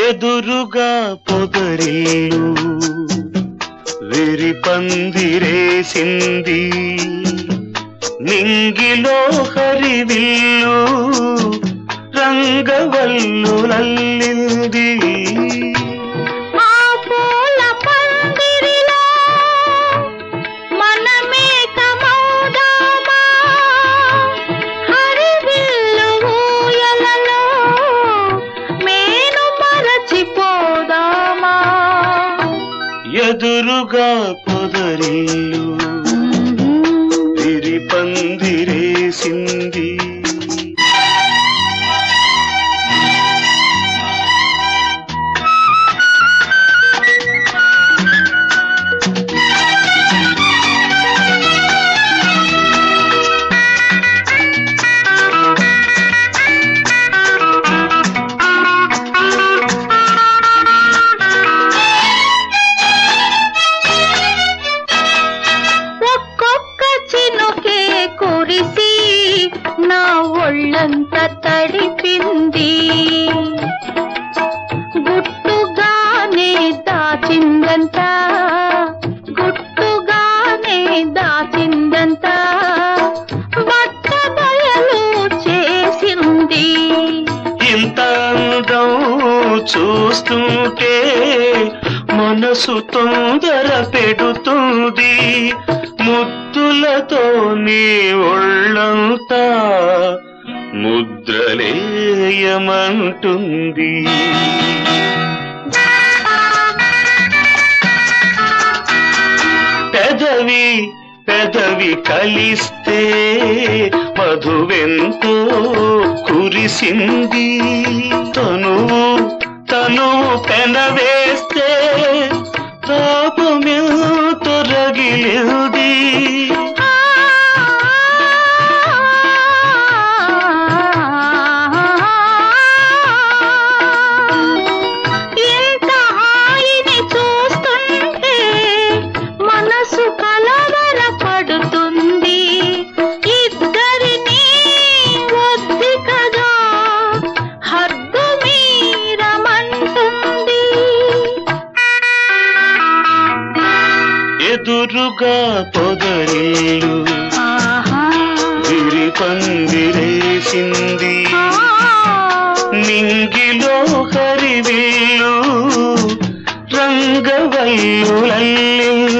ఎదురుగా పొదరిల్లు విరి పందిరేసింది నింగిలో హరివిల్లు రంగవల్లు లల్లింది ఆ పూల పందిరిలో మనమేకమౌదామా హరివిల్లు ఊయలలో మేను మరచిపోదామా ఎదురుగా పొదరిల్లు విరి పందిరేసింది ఒక్కొక్క చినుకే కురిసి నా ఒళ్ళంత తడిపింది గుట్టుగానే దాచిందంత గుట్టుగానే దాచిందంత బట్ట బయలు చేసింది ఇంత అందం చూస్తుంటే మనసు తొందర పెడుతుంది ముద్దులతో నీ ఒళ్ళంతా ముద్రలేయమంటుంది పెదవి పెదవి కలిస్తే మధువెంతో కురిసింది తనువు తనువు పెనవేస్తే తాపమెంతో రగిలింది ఇంత హాయిని చూస్తుంటే మనసు కలవర పడుతుంది ఇద్దరిని ఒద్దికగా హద్దు మీరమంటుంది ఎదురుగా పొదరిల్లు ఆహా విరి పందిరేసింది ఆ. నింగిలో హరివిల్లు రంగవల్లు లల్లింది